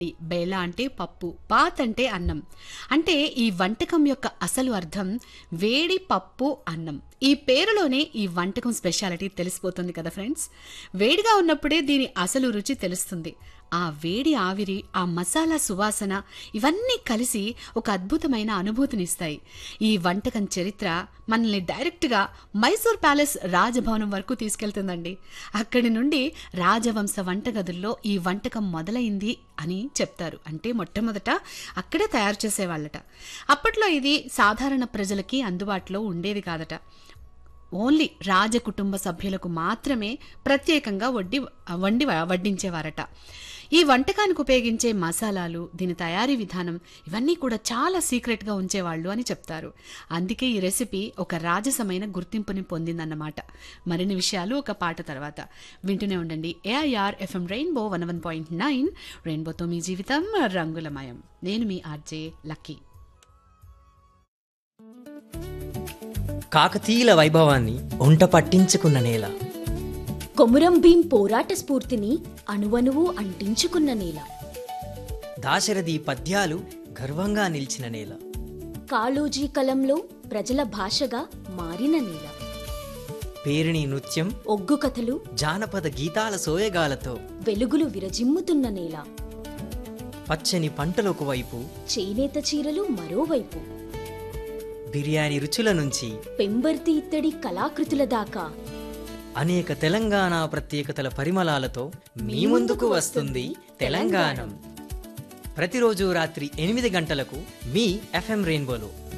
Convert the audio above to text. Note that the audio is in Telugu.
బేల అంటే పప్పు పాత్ అంటే అన్నం అంటే ఈ వంటకం యొక్క అసలు అర్థం వేడి పప్పు అన్నం ఈ పేరులోనే ఈ వంటకం స్పెషాలిటీ తెలిసిపోతుంది కదా ఫ్రెండ్స్ వేడిగా ఉన్నప్పుడే దీని అసలు రుచి తెలుస్తుంది ఆ వేడి ఆవిరి ఆ మసాలా సువాసన ఇవన్నీ కలిసి ఒక అద్భుతమైన అనుభూతినిస్తాయి ఈ వంటకం చరిత్ర మనల్ని డైరెక్ట్గా మైసూర్ ప్యాలెస్ రాజభవనం వరకు తీసుకెళ్తుందండి అక్కడి నుండి రాజవంశ వంటగదుల్లో ఈ వంటకం మొదలైంది అని చెప్తారు అంటే మొట్టమొదట అక్కడే తయారు చేసేవాళ్ళట అప్పట్లో ఇది సాధారణ ప్రజలకి అందుబాటులో ఉండేది కాదట ఓన్లీ రాజ కుటుంబ సభ్యులకు మాత్రమే ప్రత్యేకంగా వడ్డి వండి వడ్డించేవారట ఈ వంటకానికి ఉపయోగించే మసాలాలు దీని తయారీ విధానం ఇవన్నీ కూడా చాలా సీక్రెట్గా ఉంచేవాళ్ళు అని చెప్తారు అందుకే ఈ రెసిపీ ఒక రాజసమైన గుర్తింపుని పొందిందన్నమాట మరిన్ని విషయాలు ఒక పాట తర్వాత వింటూనే ఉండండి AIR FM rainbow one one point nine రెయిన్బోతో మీ జీవితం రంగులమయం నేను మీ ఆర్జే లక్కీ కాకతీయుల వైభవాన్ని ఒంట పట్టించుకున్న నేల కొమురం భీం పోరాట స్ఫూర్తిని అణువణువు అంటించుకున్న నేల దాశరథి పద్యాలు గర్వంగా నిలిచిన నేల కాళోజీ కలంలో ప్రజల భాషగా మారిన నేల పేరిణి నృత్యం ఒగ్గు కథలు జానపద గీతాల సోయగాలతో వెలుగులు విరజిమ్ముతున్న నేల పచ్చని పంటలొక వైపు చేనేత చీరలు మరోవైపు బిర్యానీ రుచుల నుంచి పెంబర్తి ఇత్తడి కళాకృతుల దాకా అనేక తెలంగాణ ప్రత్యేకతల పరిమళాలతో మీ ముందుకు వస్తుంది తెలంగాణం ప్రతిరోజు రాత్రి ఎనిమిది గంటలకు మీ ఎఫ్ఎం రెయిన్బోలో